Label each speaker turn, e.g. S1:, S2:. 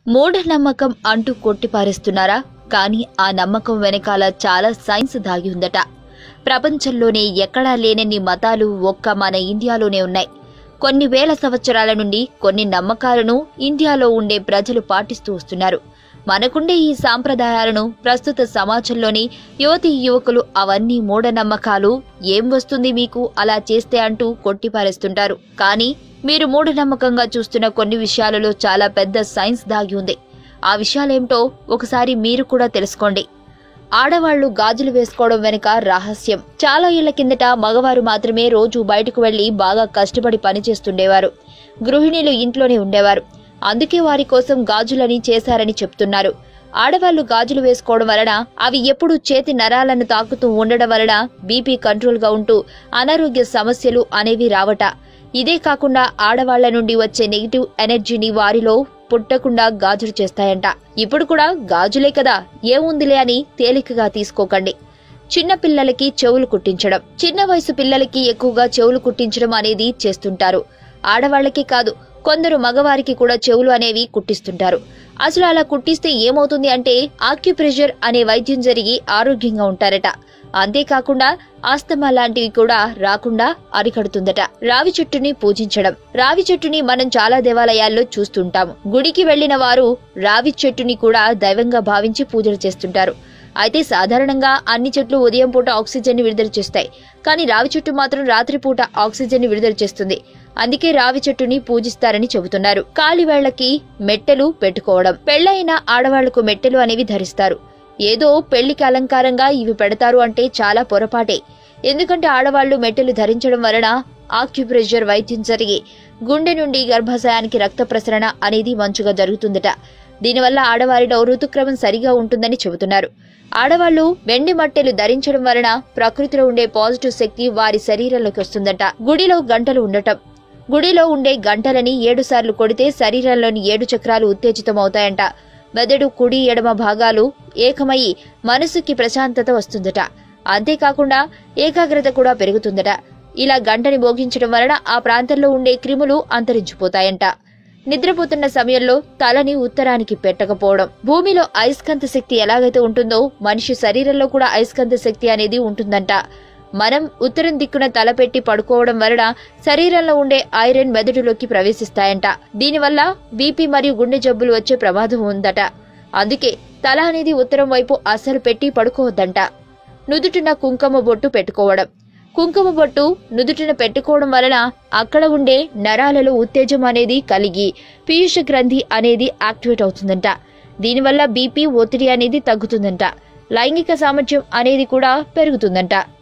S1: మూఢనమ్మకం అంటూ కొట్టిపారేస్తున్నారా కానీ ఆ నమ్మకం వెనకాల చాలా సైన్స్ దాగి ఉందట ప్రపంచంలోనే ఎక్కడా లేనన్ని మతాలు ఒక్క మన ఇండియాలోనే ఉన్నాయి కొన్ని వేల సంవత్సరాల నుండి కొన్ని నమ్మకాలను ఇండియాలో ఉండే ప్రజలు పాటిస్తూ వస్తున్నారు మనకుండే ఈ సాంప్రదాయాలను ప్రస్తుత సమాజంలోని యువతి యువకులు అవన్నీ మూఢనమ్మకాలు ఏం వస్తుంది మీకు అలా చేస్తే అంటూ కొట్టిపారేస్తుంటారు కానీ మీరు మూఢనమ్మకంగా చూస్తున్న కొన్ని విషయాలలో చాలా పెద్ద సైన్స్ దాగి ఉంది ఆ విషయాలేమిటో ఒకసారి మీరు కూడా తెలుసుకోండి ఆడవాళ్లు గాజులు వేసుకోవడం వెనుక రహస్యం చాలా ఏళ్ల కిందట మగవారు మాత్రమే రోజు బయటకు వెళ్లి బాగా కష్టపడి పనిచేస్తుండేవారు గృహిణీలు ఇంట్లోనే ఉండేవారు అందుకే వారి కోసం గాజులని చేశారని చెప్తున్నారు ఆడవాళ్లు గాజులు వేసుకోవడం వలన అవి ఎప్పుడూ చేతి నరాలను తాకుతూ ఉండడం వలన బీపీ కంట్రోల్ గా ఉంటూ అనారోగ్య సమస్యలు అనేవి రావట ఇదే కాకుండా ఆడవాళ్ల నుండి వచ్చే నెగిటివ్ ఎనర్జీని వారిలో పుట్టకుండా గాజులు చేస్తాయంట ఇప్పుడు కూడా గాజులే కదా ఏముందిలే అని తేలికగా తీసుకోకండి చిన్న పిల్లలకి చెవులు కుట్టించడం చిన్న వయసు పిల్లలకి ఎక్కువగా చెవులు కుట్టించడం అనేది చేస్తుంటారు ఆడవాళ్లకి కాదు కొందరు మగవారికి కూడా చెవులు అనేవి కుట్టిస్తుంటారు అసలు అలా కుట్టిస్తే ఏమవుతుంది అంటే ఆక్యుప్రెషర్ అనే వైద్యం జరిగి ఆరోగ్యంగా ఉంటారట అంతేకాకుండా ఆస్తమా లాంటివి కూడా రాకుండా అరికడుతుందట రావి చెట్టుని పూజించడం రావి చెట్టుని మనం చాలా దేవాలయాల్లో చూస్తుంటాము గుడికి వెళ్లిన వారు రావి చెట్టుని కూడా దైవంగా భావించి పూజలు చేస్తుంటారు అయితే సాధారణంగా అన్ని చెట్లు ఉదయం పూట ఆక్సిజన్ ని విడుదల చేస్తాయి కానీ రావి చెట్టు మాత్రం రాత్రిపూట ఆక్సిజన్ ని విడుదల చేస్తుంది అందుకే రావి చెట్టుని పూజిస్తారని చెబుతున్నారు కాలివేళ్లకి మెట్టెలు పెట్టుకోవడం పెళ్లైన ఆడవాళ్లకు మెట్టెలు అనేవి ధరిస్తారు ఏదో పెళ్లికి అలంకారంగా ఇవి పెడతారు అంటే చాలా పొరపాటే ఎందుకంటే ఆడవాళ్లు మెట్టెలు ధరించడం వలన ఆక్యుప్రెషర్ వైద్యం జరిగి గుండె నుండి గర్భాశయానికి రక్త ప్రసరణ అనేది మంచుగా జరుగుతుందట దీనివల్ల ఆడవారిలో ఋతుక్రమం సరిగా ఉంటుందని చెబుతున్నారు ఆడవాళ్లు వెండి మట్టెలు ధరించడం వలన ప్రకృతిలో ఉండే పాజిటివ్ శక్తి వారి శరీరంలోకి వస్తుందట గుడిలో గంటలు ఉండటం గుడిలో ఉండే గంటలని ఏడు సార్లు కొడితే శరీరంలోని ఏడు చక్రాలు ఉత్తేజితమవుతాయంట మెదడు కుడి ఎడమ భాగాలు ఏకమయ్యి మనసుకి ప్రశాంతత వస్తుందట అంతేకాకుండా ఏకాగ్రత కూడా పెరుగుతుందట ఇలా గంటని మోగించడం వలన ఆ ప్రాంతంలో ఉండే క్రిములు అంతరించిపోతాయంట నిద్రపోతున్న సమయంలో తలని ఉత్తరానికి పెట్టకపోవడం భూమిలో అయస్కాంత శక్తి ఎలాగైతే ఉంటుందో మనిషి శరీరంలో కూడా అయస్కాంత శక్తి అనేది ఉంటుందంట మనం ఉత్తరం దిక్కున తల పెట్టి పడుకోవడం వలన శరీరంలో ఉండే ఐరన్ మెదడులోకి ప్రవేశిస్తాయంట దీనివల్ల బీపీ మరియు గుండె జబ్బులు వచ్చే ప్రమాదం ఉందట అందుకే తల అనేది ఉత్తరం వైపు అస్సలు పెట్టి పడుకోవద్దంట నుదుటిన కుంకుమ బొట్టు పెట్టుకోవడం కుంకుమ బొట్టు నుదుటిన పెట్టుకోవడం వలన అక్కడ ఉండే నరాలలో ఉత్తేజం అనేది కలిగి పీయూష గ్రంథి అనేది యాక్టివేట్ అవుతుందంట దీనివల్ల బీపీ ఒత్తిడి అనేది తగ్గుతుందంట లైంగిక సామర్థ్యం అనేది కూడా పెరుగుతుందంట